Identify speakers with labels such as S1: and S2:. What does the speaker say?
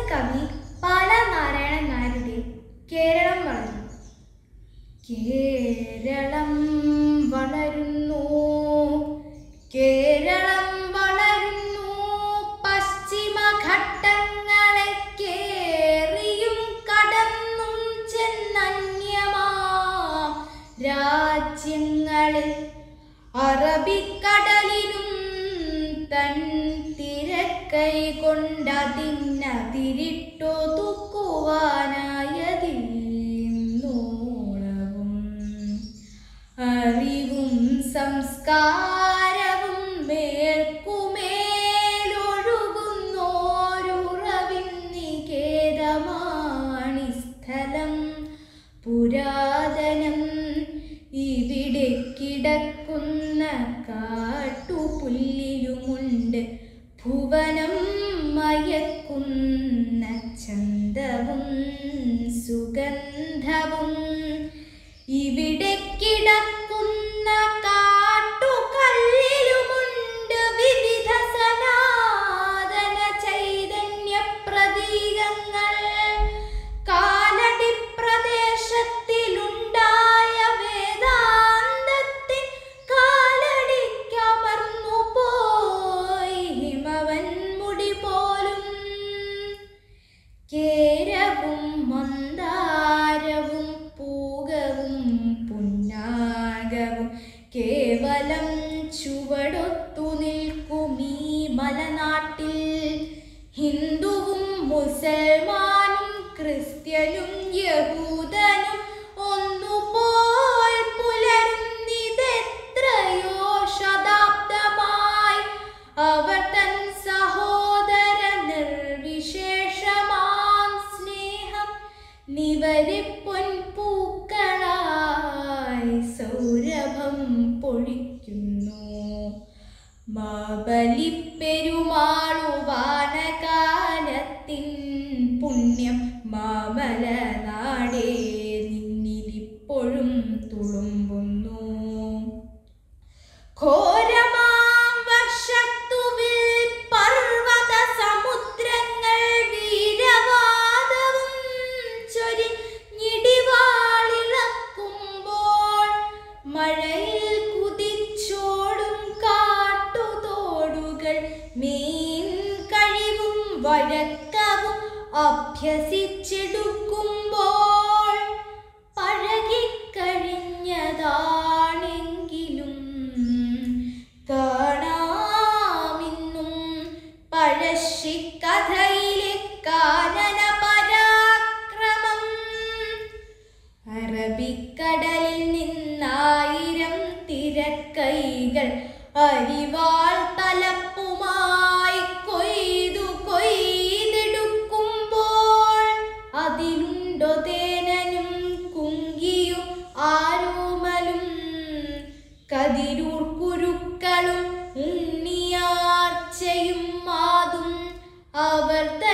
S1: കവി പാലാനാരായണൻ നായരുടെ കേരളം വളരുന്നു കേരളം വളരുന്നു കേരളം വളരുന്നു പശ്ചിമഘട്ടങ്ങളെ കേറിയും കടന്നും ചെന്നന്യമാം രാജ്യങ്ങളിൽ അറബിക്കടലിനും തൻ തിരക്കൈ കൊണ്ടതിന്നതിരിട്ടൊതുക്കുവാനായതിന്നോളവും അറിവും സംസ്കാരവും മേൽക്കുമേലൊഴുകുന്നോരുറവിൻ നികേതമാണി സ്ഥലം പുരാതനം ഇവിടെ കിടക്കുന്ന കാട്ടുപുല്ലിലുമുണ്ട് ഭുവനം മയക്കുന്ന ചന്തവും സുഗന്ധവും ഇവിടെ കിടക്കുന്ന കാട്ടുകല്ലിലുമുണ്ട് വിവിധ സനാതന ചൈതന്യ പ്രതീകങ്ങൾ കാലടി പ്രദേശത്തിലുണ്ടായ വേദാന്തത്തിൻ കാലടിക്കമർന്നു പോയി ഹിമവൻ മുടി പോലും കേരവും മന്ദാരവും പൂകവും പുന്നാകവും കേവലം ചുവടൊത്തു നിൽക്കും ഈ മലനാട്ടിൽ ഹിന്ദുവും മുസൽമാനും ക്രിസ്ത്യനും യഹൂദനും ഒന്നുപോൽ പുലരുന്നിതെത്രയോ ശതാബ്ദമായി അവർ തൻ സഹോദര നിർവിശേഷമാം സ്നേഹം നിവരിപ്പൊൻ പൂക്കളായി സൗരഭം പൊഴിക്കുന്നു മാബലിപ്പെരുമാളുവാനകാലത്തിൻ പുണ്യം മാമല നാടേ നിന്നിലിപ്പോഴും തുളുമ്പുന്നു ഘോരമാം വർഷത്തുവിൽ പർവ്വത സമുദ്രങ്ങൾ വീരവാദവും ചൊരിഞ്ഞിടിവാളിളക്കുമ്പോൾ മഴയിൽ കുതിച്ചോടും കാട്ടുതോടുകൾ മീൻ കഴിവും വഴക്കവും അഭ്യസിച്ചെടുക്കുമ്പോൾ പഴകിക്കഴിഞ്ഞതാണെങ്കിലും കാണാമിന്നും പഴശ്ശിക്കഥയിലെ കാനന പരാക്രമം അറബിക്കടലിൽ നിന്നായിരം തിരക്കൈകൾ അരിവാൾ തലപ്പുമായി കൊയ്തു കൊയ്തെടുക്കുമ്പോൾ അതിലുണ്ടോ തേനനും കുങ്കിയും ആരോമലും കതിരൂർ കുരുക്കളും ഉണ്ണിയാർച്ചയും മാതും അവർ